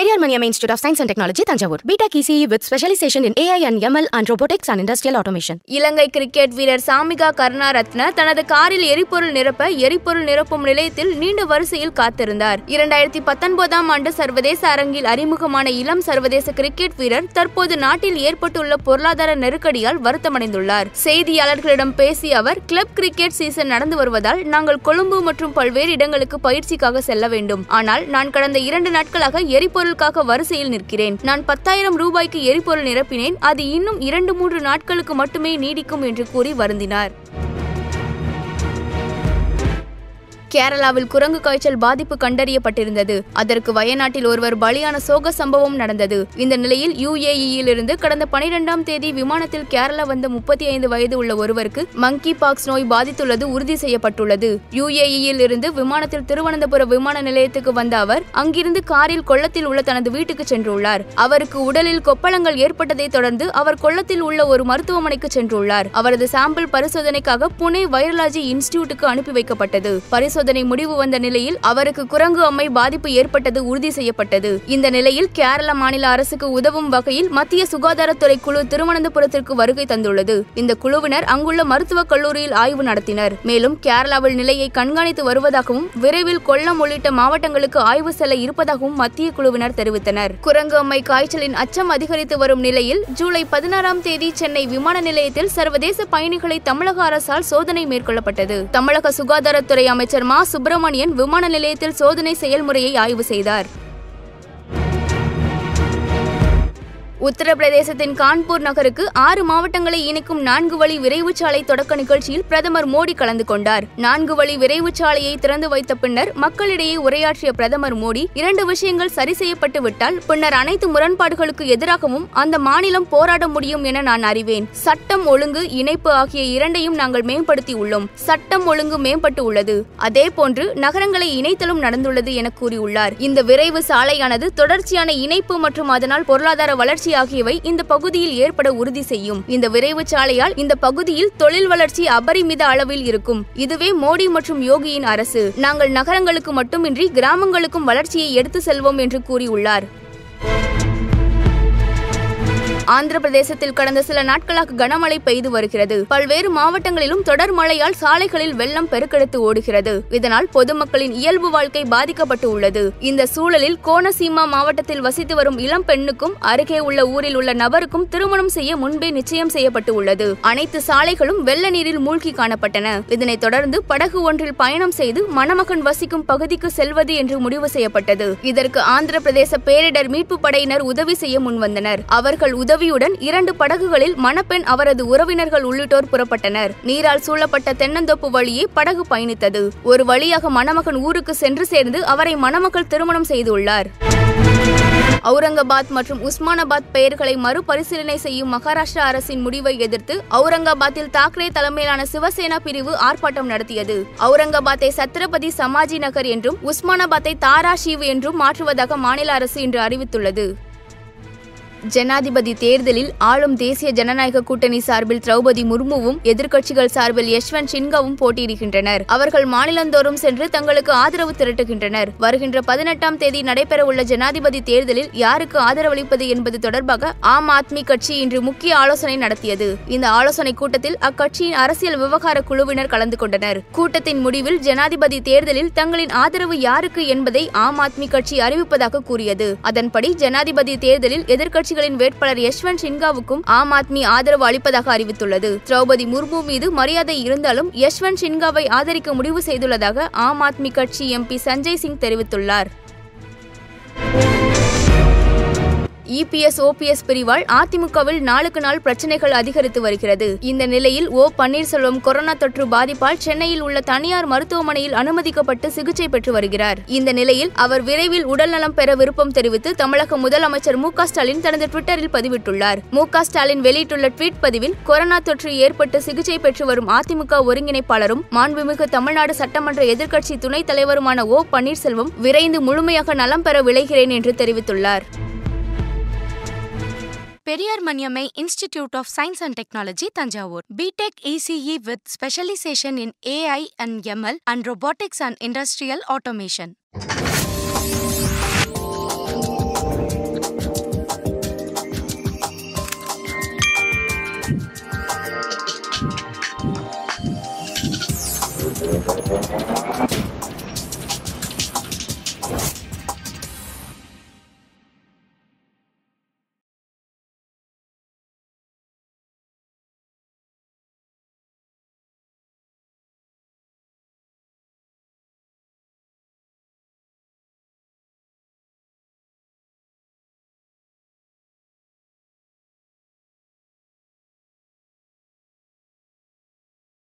Periyar Maniyam institute of science and technology Thanjavur BTech ECE with specialisation in AI and ML and robotics and industrial automation Ilangai cricket வீரர் சாமிகா கருணாரத்ன தனது காரில் எரிபொருள் நிரப்ப எரிபொருள் நிரப்பும் நிலையத்தில் நீண்ட வரிசையில் காத்திருந்தார் இரண்டாயிரத்தி பத்தொன்பதாம் ஆண்டு சர்வதேச அரங்கில் அறிமுகமான இளம் சர்வதேச கிரிக்கெட் வீரர் தற்போது நாட்டில் ஏற்பட்டுள்ள பொருளாதார நெருக்கடியால் வருத்தமடைந்துள்ளார் செய்தியாளர்களிடம் பேசிய அவர் கிளப் கிரிக்கெட் சீசன் நடந்து வருவதால் நாங்கள் கொழும்பு மற்றும் பல்வேறு இடங்களுக்கு பயிற்சிக்காக செல்ல வேண்டும் ஆனால் நான் கடந்த இரண்டு நாட்களாக எரிபொருளுக்காக வரிசையில் நிற்கிறேன் நான் பத்தாயிரம் ரூபாய்க்கு எரிபொருள் நிரப்பினேன் அது இன்னும் இரண்டு மூன்று நாட்களுக்கு மட்டுமே நீடிக்கும் என்று கூறி வருந்தினார் கேரளாவில் குரங்கு காய்ச்சல் பாதிப்பு கண்டறியப்பட்டிருந்தது அதற்கு வயநாட்டில் ஒருவர் பலியான சோக சம்பவம் நடந்தது இந்த நிலையில் யுஏஇயில் இருந்து கடந்த பனிரெண்டாம் தேதி விமானத்தில் கேரளா வந்த முப்பத்தி ஐந்து வயது உள்ள ஒருவருக்கு மங்கி பாக்ஸ் நோய் பாதித்துள்ளது உறுதி செய்யப்பட்டுள்ளது யுஏஇயில் இருந்து விமானத்தில் திருவனந்தபுர விமான நிலையத்துக்கு வந்த அவர் அங்கிருந்து காரில் கொல்லத்தில் உள்ள தனது வீட்டுக்கு சென்றுள்ளார் அவருக்கு உடலில் கொப்பளங்கள் ஏற்பட்டதை தொடர்ந்து அவர் கொல்லத்தில் உள்ள ஒரு மருத்துவமனைக்கு சென்றுள்ளார் அவரது சாம்பிள் பரிசோதனைக்காக புனே வைரலாஜி இன்ஸ்டிடியூட்டுக்கு அனுப்பி வைக்கப்பட்டது பரிசோதனை முடிவு வந்த நிலையில் அவருக்கு குரங்கு அம்மை பாதிப்பு ஏற்பட்டது உறுதி செய்யப்பட்டது இந்த நிலையில் கேரள மாநில அரசுக்கு உதவும் வகையில் மத்திய சுகாதாரத்துறை குழு திருவனந்தபுரத்திற்கு வருகை தந்துள்ளது இந்த குழுவினர் அங்குள்ள மருத்துவக் கல்லூரியில் ஆய்வு நடத்தினர் மேலும் கேரளாவில் நிலையை கண்காணித்து வருவதாகவும் விரைவில் கொல்லம் உள்ளிட்ட மாவட்டங்களுக்கு ஆய்வு செல்ல இருப்பதாகவும் மத்திய குழுவினர் தெரிவித்தனர் குரங்கு அம்மை காய்ச்சலின் அச்சம் அதிகரித்து வரும் நிலையில் ஜூலை பதினாறாம் தேதி சென்னை விமான நிலையத்தில் சர்வதேச பயணிகளை தமிழக அரசால் சோதனை மேற்கொள்ளப்பட்டது தமிழக சுகாதாரத்துறை அமைச்சர் மா சுப்பிரமணியன் விமான நிலையத்தில் சோதனை செயல்முறையை ஆய்வு செய்தார் உத்தரப்பிரதேசத்தின் கான்பூர் நகருக்கு ஆறு மாவட்டங்களை இணைக்கும் நான்கு வழி விரைவுச் சாலை தொடக்க நிகழ்ச்சியில் பிரதமர் மோடி கலந்து கொண்டார் நான்கு வழி விரைவுச் சாலையை திறந்து வைத்த பின்னர் மக்களிடையே உரையாற்றிய பிரதமர் மோடி இரண்டு விஷயங்கள் சரி செய்யப்பட்டு விட்டால் பின்னர் அனைத்து முரண்பாடுகளுக்கு எதிராகவும் அந்த மாநிலம் போராட முடியும் என நான் அறிவேன் சட்டம் ஒழுங்கு இணைப்பு ஆகிய இரண்டையும் நாங்கள் மேம்படுத்தி உள்ளோம் சட்டம் ஒழுங்கு மேம்பட்டு உள்ளது அதே போன்று நகரங்களை இணைத்தலும் நடந்துள்ளது என கூறியுள்ளார் இந்த விரைவு சாலையானது தொடர்ச்சியான இணைப்பு மற்றும் அதனால் பொருளாதார வளர்ச்சி ஆகியவை இந்த பகுதியில் ஏற்பட உறுதி செய்யும் இந்த விரைவு சாலையால் இந்த பகுதியில் தொழில் வளர்ச்சி அபரிமித அளவில் இருக்கும் இதுவே மோடி மற்றும் யோகியின் அரசு நாங்கள் நகரங்களுக்கு மட்டுமின்றி கிராமங்களுக்கும் வளர்ச்சியை எடுத்து செல்வோம் என்று கூறியுள்ளார் ஆந்திர பிரதேசத்தில் கடந்த சில நாட்களாக கனமழை பெய்து வருகிறது பல்வேறு மாவட்டங்களிலும் தொடர் மழையால் சாலைகளில் வெள்ளம் பெருக்கெடுத்து ஓடுகிறது இதனால் பொதுமக்களின் இயல்பு வாழ்க்கை பாதிக்கப்பட்டு உள்ளது இந்த சூழலில் கோனசீமா மாவட்டத்தில் வசித்து வரும் இளம் பெண்ணுக்கும் அருகே உள்ள ஊரில் உள்ள நபருக்கும் திருமணம் செய்ய முன்பே நிச்சயம் செய்யப்பட்டு உள்ளது அனைத்து சாலைகளும் வெள்ள நீரில் மூழ்கி காணப்பட்டன இதனைத் தொடர்ந்து படகு ஒன்றில் பயணம் செய்து மணமகன் வசிக்கும் பகுதிக்கு செல்வது என்று முடிவு செய்யப்பட்டது இதற்கு ஆந்திர பிரதேச பேரிடர் மீட்பு படையினர் உதவி செய்ய முன்வந்தனர் அவர்கள் உதவி உதவியுடன் இரண்டு படகுகளில் மணப்பெண் அவரது உறவினர்கள் உள்ளிட்டோர் புறப்பட்டனர் நீரால் சூழப்பட்ட தென்னந்தோப்பு வழியே படகு பயணித்தது ஒரு வழியாக மணமகன் ஊருக்கு சென்று சேர்ந்து அவரை மணமகள் திருமணம் செய்துள்ளார் அவுரங்காபாத் மற்றும் உஸ்மானாபாத் பெயர்களை மறுபரிசீலனை செய்யும் மகாராஷ்டிரா அரசின் முடிவை எதிர்த்து அவுரங்காபாத்தில் தாக்கரே தலைமையிலான சிவசேனா பிரிவு ஆர்ப்பாட்டம் நடத்தியது அவுரங்காபாத்தை சத்ரபதி சமாஜி நகர் என்றும் உஸ்மானாபாத்தை தாரா ஷீவ் என்றும் மாற்றுவதாக மாநில அரசு இன்று அறிவித்துள்ளது ஜனாதிபதி தேர்தலில் ஆளும் தேசிய ஜனநாயக கூட்டணி சார்பில் திரௌபதி முர்முவும் எதிர்க்கட்சிகள் சார்பில் யஷ்வந்த் சின்காவும் போட்டியிடுகின்றனர் அவர்கள் மாநிலந்தோறும் சென்று தங்களுக்கு ஆதரவு திரட்டுகின்றனர் வருகின்ற பதினெட்டாம் தேதி நடைபெறவுள்ள ஜனாதிபதி தேர்தலில் யாருக்கு ஆதரவளிப்பது என்பது தொடர்பாக ஆம் ஆத்மி கட்சி இன்று முக்கிய ஆலோசனை நடத்தியது இந்த ஆலோசனை கூட்டத்தில் அக்கட்சியின் அரசியல் விவகார குழுவினர் கலந்து கொண்டனர் கூட்டத்தின் முடிவில் ஜனாதிபதி தேர்தலில் தங்களின் ஆதரவு யாருக்கு என்பதை ஆம் ஆத்மி கட்சி அறிவிப்பதாக கூறியது அதன்படி ஜனாதிபதி தேர்தலில் எதிர்க்கட்சி கட்சிகளின் வேட்பாளர் யஷ்வந்த் சின்காவுக்கும் ஆம் ஆத்மி ஆதரவு அளிப்பதாக அறிவித்துள்ளது திரௌபதி முர்மு மீது மரியாதை இருந்தாலும் யஷ்வந்த் சின்காவை ஆதரிக்க முடிவு செய்துள்ளதாக ஆம் ஆத்மி கட்சி எம்பி சஞ்சய் சிங் தெரிவித்துள்ளார் இபிஎஸ் ஓபிஎஸ் பிரிவால் அதிமுகவில் நாளுக்கு நாள் பிரச்சனைகள் அதிகரித்து வருகிறது இந்த நிலையில் ஓ பன்னீர்செல்வம் கொரோனா தொற்று பாதிப்பால் சென்னையில் உள்ள தனியார் மருத்துவமனையில் அனுமதிக்கப்பட்டு சிகிச்சை பெற்று வருகிறார் இந்த நிலையில் அவர் விரைவில் உடல்நலம் பெற விருப்பம் தெரிவித்து தமிழக முதலமைச்சர் மு ஸ்டாலின் தனது ட்விட்டரில் பதிவிட்டுள்ளார் மு ஸ்டாலின் வெளியிட்டுள்ள ட்வீட் பதிவில் கொரோனா தொற்று ஏற்பட்டு சிகிச்சை பெற்று வரும் அதிமுக ஒருங்கிணைப்பாளரும் மாண்புமிகு தமிழ்நாடு சட்டமன்ற எதிர்க்கட்சி துணைத் தலைவருமான ஓ பன்னீர்செல்வம் விரைந்து முழுமையாக நலம் பெற விளைகிறேன் என்று தெரிவித்துள்ளார் Periyar Maniammai institute of science and technology Thanjavur BTech ECE with specialisation in AI and ML and robotics and industrial automation வணக்கம்